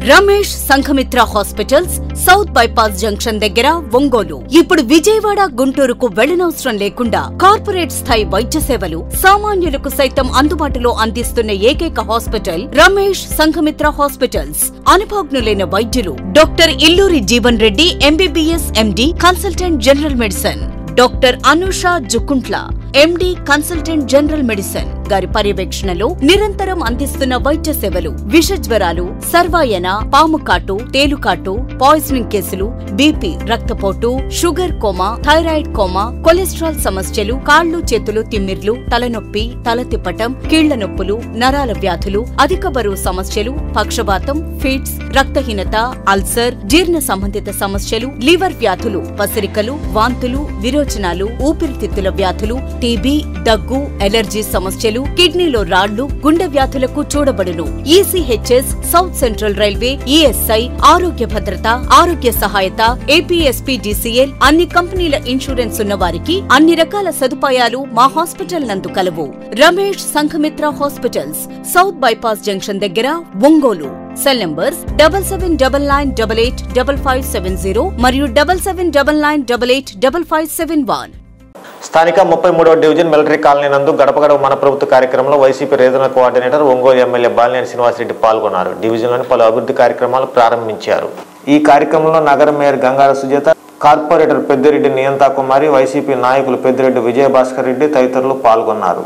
Ramesh Sanghamitra hospitals south bypass junction దగ్గర ఒంగోలు ఇప్పుడు విజయవాడ గుంటూరుకు వెళ్లనవసరం లేకుండా కార్పొరేట్ స్థాయి వైద్య సేవలు సామాన్యులకు సైతం అందుబాటులో అందిస్తున్న ఏకైక హాస్పిటల్ రమేష్ సంఘమిత్ర హాస్పిటల్స్ అనుభవజ్ఞులైన వైద్యులు doctor Illuri Jeevan Reddy MBBS MD consultant general medicine doctor Anusha Jukuntla MD consultant general medicine గారి పర్యవేక్షణలో నిరంతరం అందిస్తున్న వైద్య సేవలు విష జ్వరాలు సర్వాయన పాము కాటు తేలుకాటు పాయిజనింగ్ కేసులు బీపీ రక్తపోటు sugar coma thyroid coma cholesterol సమస్యలు కాళ్లు చేతులు తిమ్మిర్లు తలనొప్పి తల తిప్పటం కీళ్ల నొప్పులు నరాల వ్యాధులు అధిక బరువు సమస్యలు పక్షవాతం ఫిట్స్ రక్తహీనత అల్సర్ జీర్ణ సంబంధిత సమస్యలు లివర్ వ్యాధులు పసిరికలు వాంతులు విరోచనాలు ఊపిరితిత్తుల వ్యాధులు టీబీ దగ్గు ఎలర్జీ సమస్యలు కిడ్నీలో రాళ్లు గుండె వ్యాధులకు చూడబడును ECHS south central railway ESI Arogya Bhadrata ఆరోగ్య సహాయత ఏపీఎస్పీడీసీఎల్ అన్ని కంపెనీల ఇన్సూరెన్స్ ఉన్న వారికి అన్ని రకాల సదుపాయాలు మా హాస్పిటల్ నందు కలవు Ramesh Sanghamitra hospitals south bypass junction దగ్గర Ongole cell numbers double seven double nine double eight double five seven zero మరియు double seven double nine double eight double five seven one స్థానిక ముప్పై మూడవ డివిజన్ మిలిటరీ కాలనీ నందు గడప గడప మన ప్రభుత్వ కార్యక్రమంలో YCP regional coordinator Ongole MLA Balineni Srinivasa Reddy పాల్గొన్నారు డివిజన్లోని పలు అభివృద్ధి కార్యక్రమాలు ప్రారంభించారు ఈ కార్యక్రమంలో నగర mayor Gangara Sujatha corporator Peddireddy Niyantha Kumari YCP నాయకులు పెద్దిరెడ్డి విజయభాస్కర్ రెడ్డి తదితరులు పాల్గొన్నారు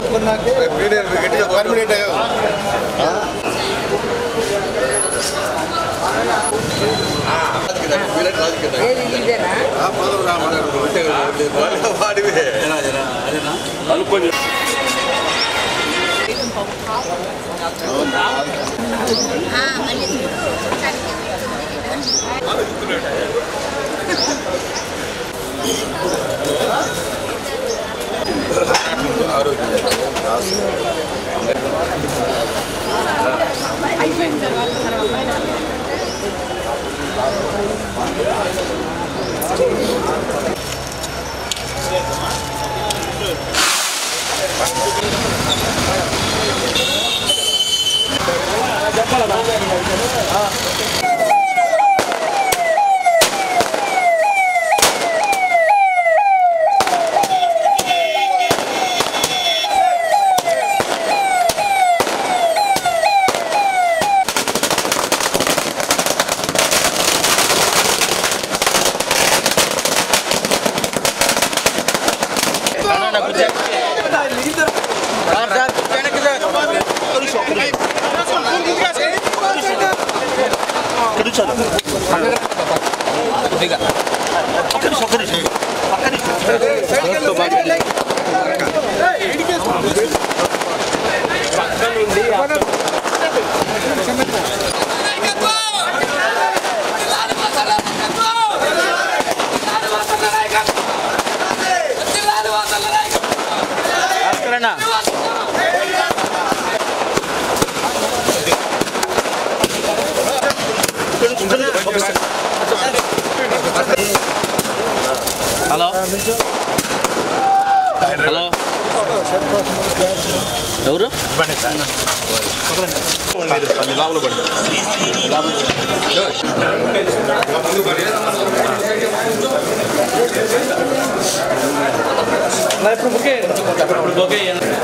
హలో హలో ఎవరు ఇప్పుడు బుకే ఇప్పుడు బుకే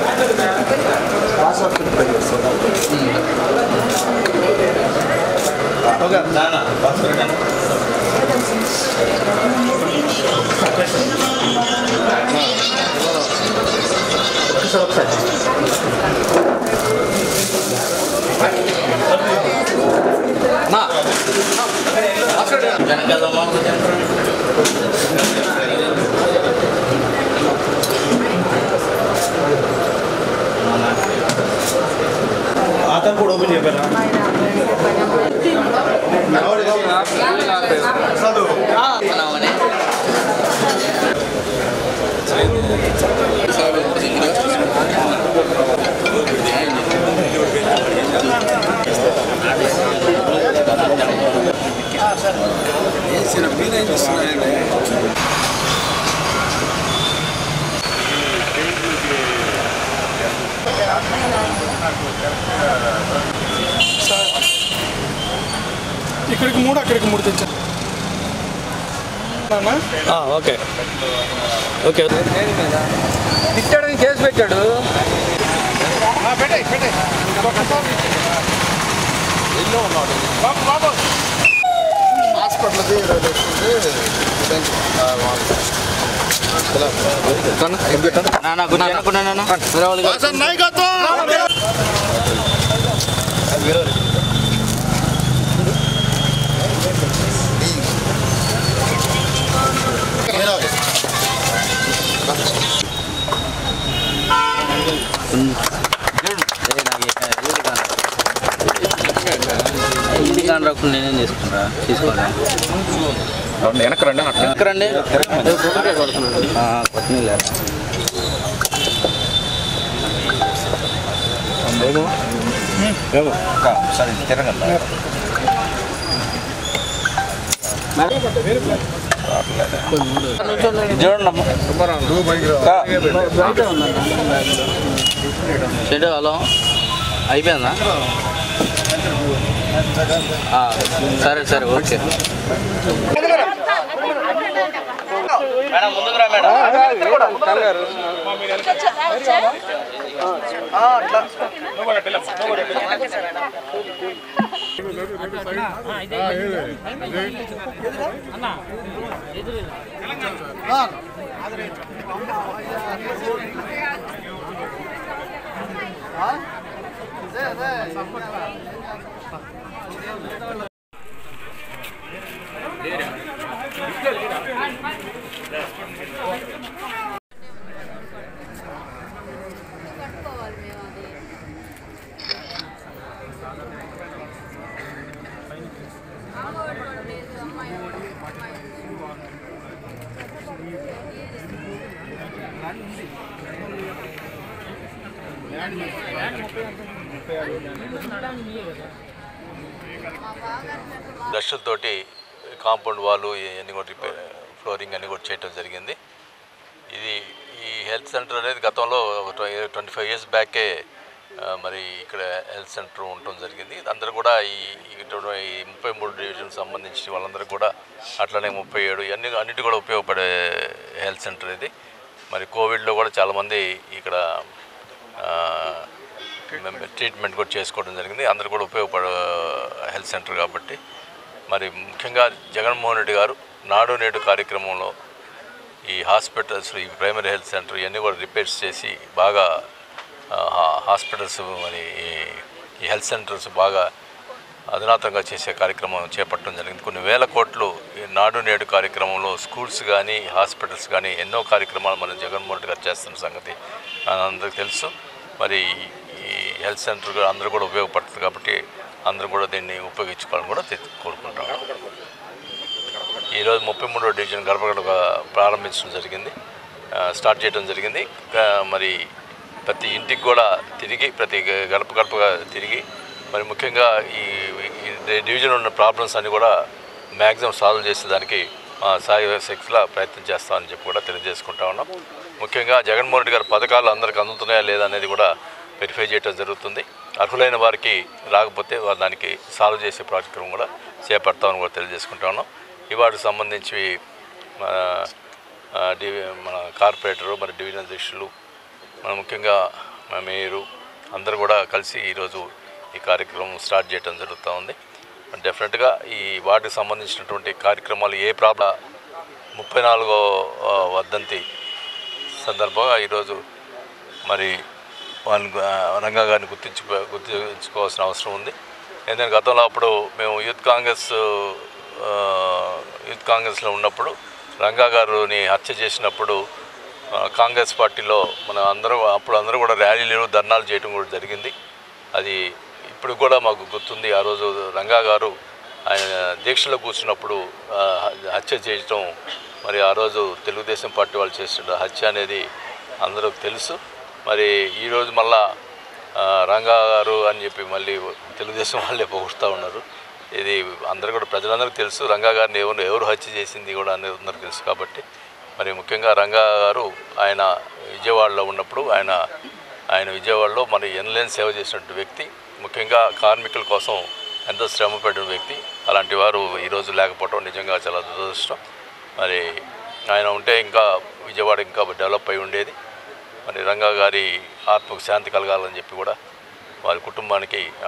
అతను కూడా ఓపెన్ చెప్పారా ఇక్కడికి మూడు అక్కడికి మూడు తెచ్చాను నాన్న ఓకే ఓకే తిట్టాడని కేసు పెట్టాడు నాన్న గురించి అనుకున్నా నాన్న వేరే వాళ్ళు కాదు. ఇది కాని రాకుండా నేనేం చేసుకుంటా తీసుకోవాలి వెనక్కి రండి అట్లా ఎక్కడ రండి కొత్తిమీర సరే తిరగండి చూడండి అమ్మ చెడు హలో అయిపోయిందా ఆ, సరే సరే ఓకే మేడం ముందుకు రా మేడం కట్టుకోవాలి మేము అది డస్ట్తోటి కాంపౌండ్ వాళ్ళు ఇవన్నీ కూడా రిపేర్ ఫ్లోరింగ్ అన్ని కూడా చేయటం జరిగింది ఇది ఈ హెల్త్ సెంటర్ అనేది గతంలో ట్వంటీ ఫైవ్ ఇయర్స్ బ్యాకే ఆ, మరి ఇక్కడ హెల్త్ సెంటర్ ఉండటం జరిగింది అందరూ కూడా ఈ ఇటు- ఈ ముప్పై మూడు డివిజన్ సంబంధించి వాళ్ళందరూ కూడా అట్లనే ముప్పై ఏడు ఇవన్నీ అన్నిటి కూడా ఉపయోగపడే హెల్త్ సెంటర్ ఇది మరి కోవిడ్లో కూడా చాలామంది ఇక్కడ ఆ, మేము ట్రీట్మెంట్ కూడా చేసుకోవడం జరిగింది అందరూ కూడా ఉపయోగపడే హెల్త్ సెంటర్ కాబట్టి మరి ముఖ్యంగా జగన్మోహన్ రెడ్డి గారు నాడు నేడు కార్యక్రమంలో ఈ హాస్పిటల్స్ ఈ ప్రైమరీ హెల్త్ సెంటర్ ఇవన్నీ కూడా రిపేర్స్ చేసి బాగా ఆ, హా- హాస్పిటల్స్ మరి ఈ- ఈ హెల్త్ సెంటర్స్ బాగా అధునాతంగా చేసే కార్యక్రమం చేపట్టడం జరిగింది కొన్ని వేల కోట్లు ఈ నాడు నేడు కార్యక్రమంలో స్కూల్స్ కానీ హాస్పిటల్స్ కానీ ఎన్నో కార్యక్రమాలు మన జగన్మోహన్ రెడ్డి గారు చేస్తున్న సంగతి అందరికీ తెలుసు మరి ఈ హెల్త్ సెంటర్ కూడా అందరూ కూడా ఉపయోగపడుతుంది కాబట్టి అందరూ కూడా దీన్ని ఉపయోగించుకోవాలని కూడా తె- కోరుకుంటాం ఈరోజు ముప్పై మూడో డివిజన్ గడప గడప ప్రారంభించడం జరిగింది ఆ, స్టార్ట్ చేయడం జరిగింది ఇంకా మరి ప్రతి ఇంటికి కూడా తిరిగి ప్రతి గడప గడపగా తిరిగి మరి ముఖ్యంగా ఈ ఈ డివిజన్ ఉన్న ప్రాబ్లమ్స్ అన్ని కూడా మ్యాక్సిమం సాల్వ్ చేసేదానికి మా సాయి శక్తిలా ప్రయత్నం చేస్తామని చెప్పి కూడా తెలియజేసుకుంటా ఉన్నాం ముఖ్యంగా జగన్మోహన్ రెడ్డి గారి పథకాలు అందరికి అందుతున్నాయా లేదా అనేది కూడా వెరిఫై చేయడం జరుగుతుంది అర్హులైన వారికి రాకపోతే వారు దానికి సాల్వ్ చేసే కార్యక్రమం కూడా చేపడతామని కూడా తెలియజేసుకుంటా ఉన్నాం ఇవాటికి సంబంధించి మన ఆ, డివి మన కార్పొరేటరు మరి డివిజన్ అధ్యక్షులు మన ముఖ్యంగా మన మేయరు అందరూ కూడా కలిసి ఈరోజు ఈ కార్యక్రమం స్టార్ట్ చేయడం జరుగుతూ ఉంది డెఫినెట్గా ఈ వాటికి సంబంధించినటువంటి కార్యక్రమాలు ఏ ప్రాబ్లం ముప్పై నాలుగో ఆ, వర్ధంతి సందర్భంగా ఈరోజు మరి వాళ్ళని గు- ఆ, రంగా గారిని గుర్తించు గుర్తించుకోవాల్సిన అవసరం ఉంది ఎందుకంటే గతంలో అప్పుడు మేము యూత్ కాంగ్రెస్ ఆ, యూత్ కాంగ్రెస్లో ఉన్నప్పుడు రంగా గారిని హత్య చేసినప్పుడు ఆ, కాంగ్రెస్ పార్టీలో మన అందరూ అప్పుడు అందరూ కూడా ర్యాలీలు ధర్నాలు చేయడం కూడా జరిగింది అది ఇప్పుడు కూడా మాకు గుర్తుంది ఆ రోజు రంగా గారు ఆయన దీక్షలో కూర్చున్నప్పుడు ఆ, హత్య చేయటం మరి ఆ రోజు తెలుగుదేశం పార్టీ వాళ్ళు చేసిన హత్య అనేది అందరికి తెలుసు మరి ఈరోజు మళ్ళా ఆ, రంగా గారు అని చెప్పి మళ్ళీ తెలుగుదేశం వాళ్ళే పొగుడుతూ ఉన్నారు ఇది అందరు కూడా ప్రజలందరికీ తెలుసు రంగా గారిని ఎవరు ఎవరు హత్య చేసింది కూడా అనేది అందరికీ తెలుసు కాబట్టి మరి ముఖ్యంగా రంగా గారు ఆయన విజయవాడలో ఉన్నప్పుడు ఆయన ఆయన విజయవాడలో మరి ఎన్లేని సేవ చేసినటువంటి వ్యక్తి ముఖ్యంగా కార్మికుల కోసం ఎంతో శ్రమపడిన వ్యక్తి అలాంటి వారు ఈరోజు లేకపోవడం నిజంగా చాలా దురదృష్టం మరి ఆయన ఉంటే ఇంకా విజయవాడ ఇంకా డెవలప్ అయి ఉండేది మరి రంగా గారి ఆత్మకు శాంతి కలగాలని చెప్పి కూడా వారి కుటుంబానికి